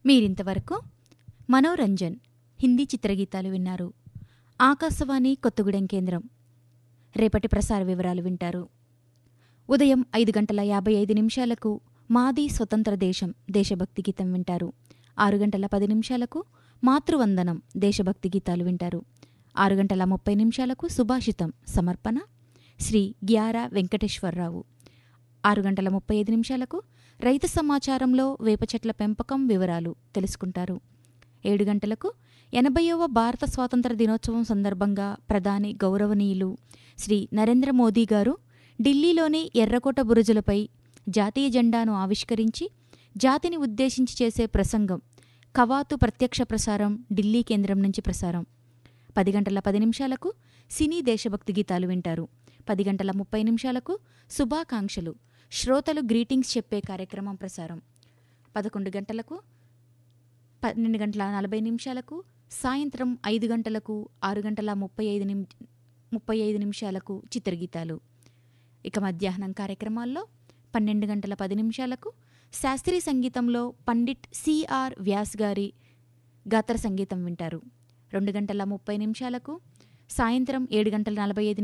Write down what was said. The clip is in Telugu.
మీరింతవరకు మనోరంజన్ హిందీ చిత్రగీతాలు విన్నారు ఆకాశవాణి కొత్తగూడెం కేంద్రం రేపటి ప్రసార వివరాలు వింటారు ఉదయం ఐదు గంటల యాభై ఐదు నిమిషాలకు మాది స్వతంత్ర దేశం దేశభక్తి గీతం వింటారు ఆరు గంటల పది నిమిషాలకు మాతృవందనం దేశభక్తి గీతాలు వింటారు ఆరు గంటల ముప్పై నిమిషాలకు సుభాషితం సమర్పణ శ్రీ గ్యారా వెంకటేశ్వరరావు ఆరు గంటల ముప్పై ఐదు నిమిషాలకు రైతు సమాచారంలో వేప చెట్ల పెంపకం వివరాలు తెలుసుకుంటారు ఏడు గంటలకు ఎనభైవ భారత స్వాతంత్ర దినోత్సవం సందర్భంగా ప్రధాని గౌరవనీయులు శ్రీ నరేంద్ర మోదీ గారు ఢిల్లీలోని ఎర్రకోట బురుజులపై జాతీయ జెండాను ఆవిష్కరించి జాతిని ఉద్దేశించి చేసే ప్రసంగం కవాతు ప్రత్యక్ష ప్రసారం ఢిల్లీ కేంద్రం నుంచి ప్రసారం పది గంటల పది నిమిషాలకు సినీ దేశభక్తి గీతాలు వింటారు పది గంటల ముప్పై నిమిషాలకు శుభాకాంక్షలు శ్రోతలు గ్రీటింగ్స్ చెప్పే కార్యక్రమం ప్రసారం పదకొండు గంటలకు పన్నెండు గంటల నలభై నిమిషాలకు సాయంత్రం ఐదు గంటలకు ఆరు గంటల ముప్పై ఐదు నిమి ముప్పై ఐదు నిమిషాలకు చిత్రగీతాలు ఇక మధ్యాహ్నం కార్యక్రమాల్లో పన్నెండు గంటల పది నిమిషాలకు శాస్త్రీయ సంగీతంలో పండిట్ సిఆర్ వ్యాస్ గారి గాత్ర సంగీతం వింటారు రెండు గంటల ముప్పై నిమిషాలకు సాయంత్రం ఏడు గంటల నలభై ఐదు